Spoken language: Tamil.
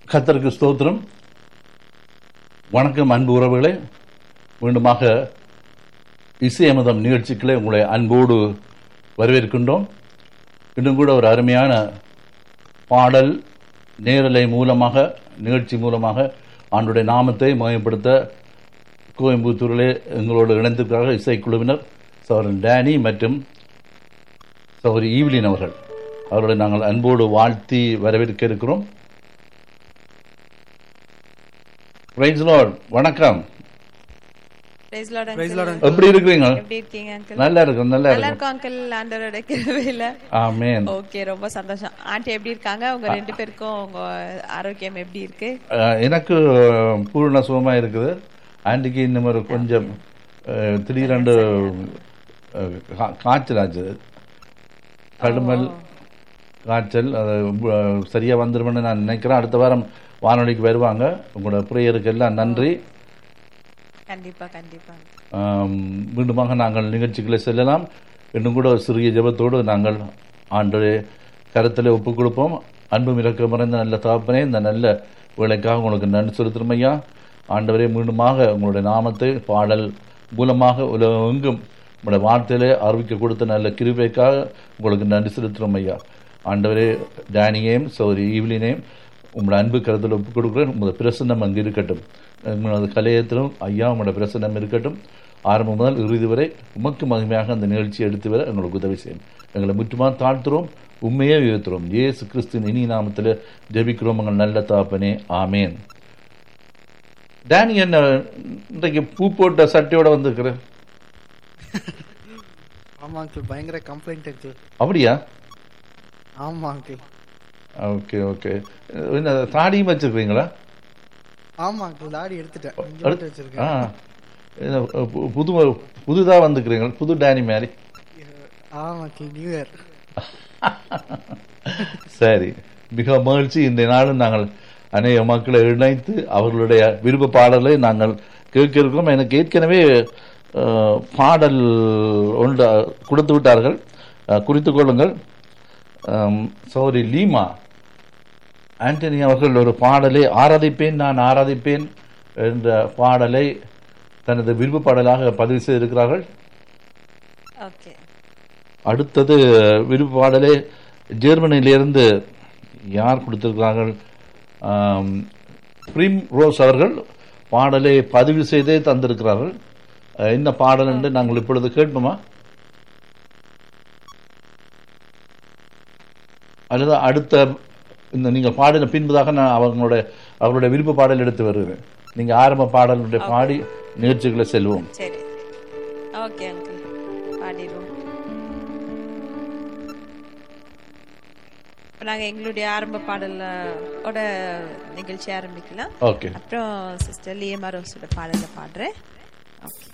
கத்தருக்கு ஸ்தோத்திரம் வணக்கம் அன்பு உறவுகளே மீண்டுமாக இசையமதம் நிகழ்ச்சிகளை உங்களை அன்போடு வரவேற்கின்றோம் இன்னும் கூட ஒரு அருமையான பாடல் நேரலை மூலமாக நிகழ்ச்சி மூலமாக ஆண்டுடைய நாமத்தை மயப்படுத்த கோயம்புத்தூரிலே எங்களோடு இணைந்திருக்கிறார்கள் இசைக்குழுவினர் சௌரன் டேனி மற்றும் சௌரி ஈவ்லின் அவர்கள் அவர்களை நாங்கள் அன்போடு வாழ்த்தி வரவேற்க இருக்கிறோம் Praise the Lord. வணக்கம் Praise Lord, Praise uncle. Lord, uncle. எப்படி இருக்கிறீங்க எப்படி இருக்கீங்க அங்கிள் நல்லா இருக்கும் நல்லா நல்லா இருக்கும் இருக்கும் அங்கிள் ஆண்டவரோட கிருபையில ஆமேன் ஓகே ரொம்ப சந்தோஷம் ஆண்டி எப்படி இருக்காங்க உங்க ரெண்டு பேருக்கும் உங்க ஆரோக்கியம் எப்படி இருக்கு அஹ், எனக்கு அஹ், பூர்ண சுகமா இருக்குது ஆண்டிக்கு இன்னும் ஒரு கொஞ்சம் அஹ், திடீரென்று அஹ், கா- காய்ச்சல் ஆச்சு தடுமல் காய்ச்சல் அது அஹ், சரியா வந்துருமென்னு நான் நினைக்கிறேன் அடுத்த வாரம் வானொலிக்கு வருவாங்க உங்களோட ப்ரேயருக்கு எல்லாம் நன்றி கண்டிப்பா கண்டிப்பா ஆம், மீண்டுமாக நாங்கள் நிகழ்ச்சிகளை செல்லலாம் இன்னும் கூட ஒரு சிறிய ஜெபத்தோடு நாங்கள் ஆண்டு கருத்தில் ஒப்புக் கொடுப்போம் அன்பும் இறக்க மறைந்த நல்ல தகப்பனே இந்த நல்ல வேலைக்காக உங்களுக்கு நன்றி செலுத்துறோம் ஐயா ஆண்டவரே மீண்டுமாக உங்களுடைய நாமத்தை பாடல் மூலமாக உலகெங்கும் உங்களுடைய வார்த்தையிலே அறிவிக்க கொடுத்த நல்ல கிருபைக்காக உங்களுக்கு நன்றி செலுத்துறோம் ஐயா ஆண்டவரே டேனியையும் சௌரி ஈவ்லினையும் உங்களோட அன்பு கருத்தில் ஒப்புக் கொடுக்குறேன் உங்களோட பிரசன்னம் அங்கு இருக்கட்டும் உங்களது கலையத்திலும் ஐயா உங்களோட பிரசன்னம் இருக்கட்டும் ஆரம்பம் முதல் இறுதி வரை உமக்கு மகிமையாக அந்த நிகழ்ச்சியை எடுத்து வர எங்களுக்கு உதவி செய்யும் எங்களை முற்றுமா தாழ்த்துறோம் உண்மையே உயர்த்துறோம் இயேசு கிறிஸ்துவின் இனி நாமத்தில் ஜெபிக்கிறோம் எங்கள் நல்ல தாப்பனே ஆமேன் டேனி என்ன இன்றைக்கு பூ போட்ட சட்டையோட வந்திருக்கிற ஆமா அங்கிள் பயங்கர கம்ப்ளைண்ட் அங்கிள் அப்படியா ஆமா அங்கிள் ஓகே ஓகே என்ன தாடியும் வச்சிருக்கீங்களா ஆமா அங்கிள் தாடி எடுத்துட்டேன் இங்க அடுத்து- மட்டும் வச்சிருக்கேன் ஆ என்ன, பு- புது புதுதாக வந்துக்கிறீங்க புது டேனி மாதிரி ஆமா அங்கிள் நியூ இயர் சரி மிக மகிழ்ச்சி இந்த நாளும் நாங்கள் அநேக மக்களை இணைத்து அவர்களுடைய விருப்ப பாடலை நாங்கள் கேட்க இருக்கிறோம் எனக்கு ஏற்கனவே அஹ், பாடல் ஒன்று கொடுத்து விட்டார்கள் அஹ், குறித்துக் கொள்ளுங்கள் சௌரி லீமா ஆண்டனி அவர்கள் ஒரு பாடலை ஆராதிப்பேன் நான் ஆராதிப்பேன் என்ற பாடலை தனது விருப்ப பாடலாக பதிவு செய்திருக்கிறார்கள் ஓகே அடுத்தது விருப்ப பாடலே ஜெர்மனியிலிருந்து யார் கொடுத்திருக்கிறார்கள் ஆம், பிரிம் ரோஸ் அவர்கள் பாடலை பதிவு செய்தே தந்திருக்கிறார்கள் அஹ், என்ன பாடல் என்று நாங்கள் இப்பொழுது கேட்போமா அல்லது அடுத்த இந்த நீங்கள் பாடின பின்பதாக நான் அவங்களுடைய அவருடைய விருப்ப பாடல் எடுத்து வருகிறேன் நீங்க ஆரம்ப பாடலுடைய பாடி நிகழ்ச்சிகளை செல்வோம் சரி ஓகே அங்கிள் பாடிடுவோம் இப்ப நாங்க எங்களுடைய ஆரம்ப பாடல்ல ஓட நிகழ்ச்சி ஆரம்பிக்கலாம் ஓகே அப்புறம் சிஸ்டர் லியமா ரோஸோட பாடல பாடுறேன் ஓகே